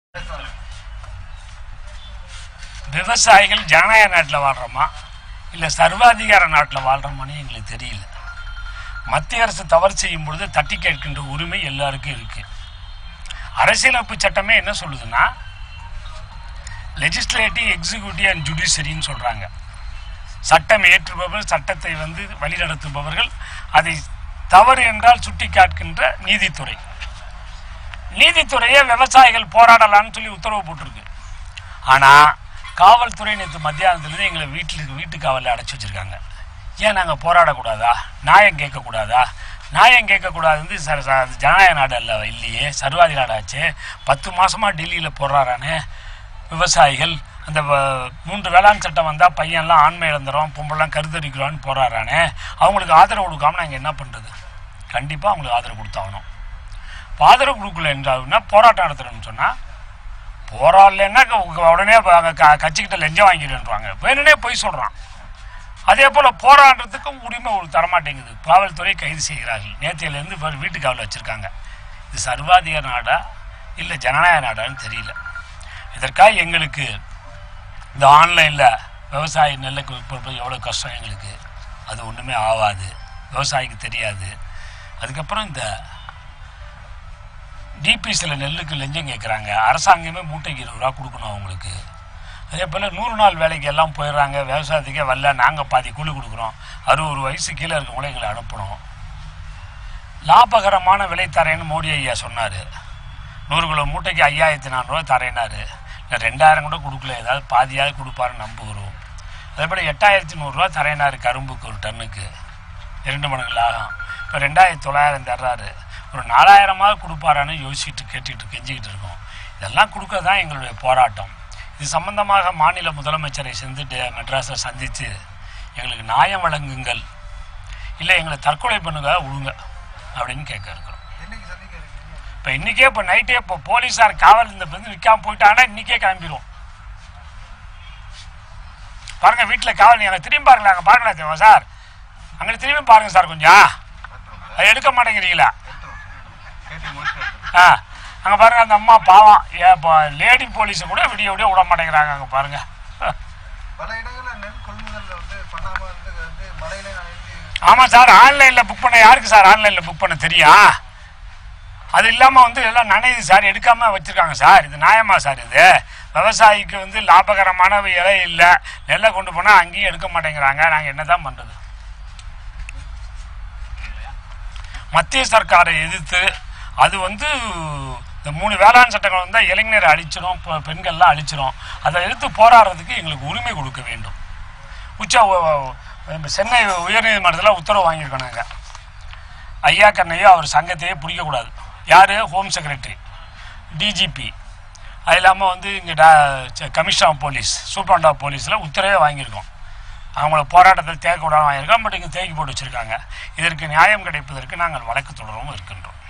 விவசாயிகள் ஜனநாயக நாட்டில் வாழ்கிறோமா இல்லை சர்வாதிகார நாட்டில் வாழ்கிறோமான்னு எங்களுக்கு தெரியல மத்திய அரசு தவறு செய்யும் பொழுது தட்டி கேட்கின்ற உரிமை எல்லாருக்கும் இருக்கு அரசியலமைப்பு சட்டமே என்ன சொல்லுதுன்னா லெஜிஸ்லேட்டிவ் எக்ஸிக்யூட்டிவ் அண்ட் ஜுடிஷரின்னு சொல்கிறாங்க சட்டம் ஏற்றுபவர் சட்டத்தை வந்து வழிநடத்துபவர்கள் அதை தவறு என்றால் சுட்டி காட்டுகின்ற நீதித்துறை நீதித்துறையை விவசாயிகள் போராடலாம்னு சொல்லி உத்தரவு போட்டிருக்கு ஆனால் காவல்துறை நேற்று மத்தியானத்துலேருந்து எங்களை வீட்டில் வீட்டு காவலில் அடைச்சி வச்சுருக்காங்க ஏன் நாங்கள் போராடக்கூடாதா நியாயம் கேட்கக்கூடாதா நியாயம் கேட்கக்கூடாது சார் சார் அது ஜனநாயக நாடு அல்ல இல்லையே சர்வாதி நாடாச்சே பத்து மாதமாக டெல்லியில் போடுறாரானே விவசாயிகள் அந்த வ- மூன்று வேளாண் சட்டம் வந்தால் பையன்லாம் ஆண்மை இழந்துரும் பொம்பளைலாம் கருத்தரிக்கிறோன்னு போராடுறானே அவங்களுக்கு ஆதரவு கொடுக்காம நாங்கள் என்ன பண்ணுறது கண்டிப்பாக அவங்களுக்கு ஆதரவு கொடுத்தாகணும் இப்போ ஆதரவு கொடுக்கல என்றால் போராட்டம் நடத்துறோம்னு சொன்னால் போராடலைன்னா க- உடனே ப- அங்க க கட்சிக்கிட்ட லஞ்சம் வாங்கிடுன்றாங்க வேணுனே போய் சொல்கிறான் அதே போல் போராடுறதுக்கும் உரிமை ஒரு தரமாட்டேங்குது காவல்துறை கைது செய்கிறார்கள் நேற்றையிலேருந்து இப்போ வீட்டு காவலில் வச்சுருக்காங்க இது சர்வாதிகார நாடா இல்லை ஜனநாயக நாடான்னு தெரியல இதற்காக எங்களுக்கு இந்த ஆன்லைனில் விவசாய நெல்லுக்கு விற்பது எவ்வளோ கஷ்டம் எங்களுக்கு அது ஒன்றுமே ஆகாது விவசாயிக்கு தெரியாது அதுக்கப்புறம் இந்த டிபிசியில் நெல்லுக்கு லஞ்சம் கேட்குறாங்க அரசாங்கமே மூட்டைக்கு இருபது ரூபா கொடுக்கணும் அவங்களுக்கு அதே போல் நூறு நாள் வேலைக்கு எல்லாம் போயிடுறாங்க விவசாயத்துக்கே வரல நாங்கள் பாதி கூலி கொடுக்குறோம் அறுபது வயசு கீழே இருக்கவங்கள எங்களை அனுப்பணும் லாபகரமான விலை தரேன்னு மோடி ஐயா சொன்னார் நூறு கிலோ மூட்டைக்கு ஐயாயிரத்தி நானூறுரூவா தரேனாரு இல்லை ரெண்டாயிரம் கூட கொடுக்கல ஏதாவது பாதியாவது கொடுப்பாருன்னு நம்புகிறோம் அதே போல் எட்டாயிரத்தி நூறுரூவா தரேனாரு கரும்புக்கு ஒரு டன்னுக்கு இரண்டு மடங்கு லாபம் இப்போ ரெண்டாயிரத்தி தொள்ளாயிரம் தர்றாரு ஒரு நாலாயிரமாவது கொடுப்பாரான்னு யோசிச்சுட்டு கேட்டுக்கிட்டு கெஞ்சிக்கிட்டு இருக்கோம் இதெல்லாம் கொடுக்க தான் எங்களுடைய போராட்டம் இது சம்பந்தமாக மாநில முதலமைச்சரை செஞ்சுட்டு மெட்ராஸில் சந்தித்து எங்களுக்கு நியாயம் வழங்குங்கள் இல்லை எங்களை தற்கொலை பண்ணுங்க விடுங்க அப்படின்னு கேட்க இருக்கிறோம் என்னைக்கு சந்திக்க இருக்கீங்க இப்போ இன்றைக்கே இப்போ நைட்டே இப்போ போலீஸார் காவல் இந்த வந்து நிற்காம போயிட்டாங்கன்னா இன்றைக்கே கிளம்பிடுவோம் பாருங்க வீட்டில் காவல் நீங்கள் திரும்பி பாருங்களேன் அங்கே பாருங்களேன் தேவா சார் அங்கே திரும்பி பாருங்க சார் கொஞ்சம் அதை எடுக்க மாட்டேங்கிறீங்களா கேட்டு முடிச்சுட்டு ஆ அங்கே பாருங்க அந்த அம்மா பாவம் ஏன் இப்போ லேடி போலீஸை கூட விடிய விடிய விட மாட்டேங்கிறாங்க அங்கே பாருங்க பல இடங்கள்ல நெல் கொள்முதல் வந்து பண்ணாம வந்து வந்து மழையில நனைஞ்சு ஆமாம் சார் ஆன்லைனில் புக் பண்ண யாருக்கு சார் ஆன்லைனில் புக் பண்ண தெரியும் அது இல்லாமல் வந்து எல்லாம் நனையுது சார் எடுக்காமல் வச்சுருக்காங்க சார் இது நியாயமா சார் இது விவசாயிக்கு வந்து லாபகரமான விலை இல்லை நெல்லை கொண்டு போனால் அங்கேயும் எடுக்க மாட்டேங்கிறாங்க நாங்கள் என்ன தான் பண்ணுறது மத்திய சர்க்காரை எதிர்த்து அது வந்து இந்த மூணு வேளாண் சட்டங்கள் வந்தால் இளைஞரை அழிச்சிடும் பெ- பெண்கள்லாம் அழிச்சிடும் அதை எதிர்த்து போராடுறதுக்கு எங்களுக்கு உரிமை கொடுக்க வேண்டும் உச்ச உ- உ- சென்னை உயர்நீதிமன்றத்தில் உத்தரவு வாங்கியிருக்கோம் நாங்கள் ஐயா கண்ணையோ அவர் சங்கத்தையே பிடிக்கக்கூடாது யார் ஹோம் செக்ரட்டரி டிஜிபி அது இல்லாமல் வந்து இங்கே டா commissioner of police superintendent of போலீஸில் உத்தரவே வாங்கியிருக்கோம் அவங்கள போராட்டத்தில் தேக்க விடாம வாங்கியிருக்கோம் பட் இங்கே தேக்கி போட்டு வச்சுருக்காங்க இதற்கு நியாயம் கிடைப்பதற்கு நாங்கள் வழக்கு தொடரவும் இருக்கின்றோம்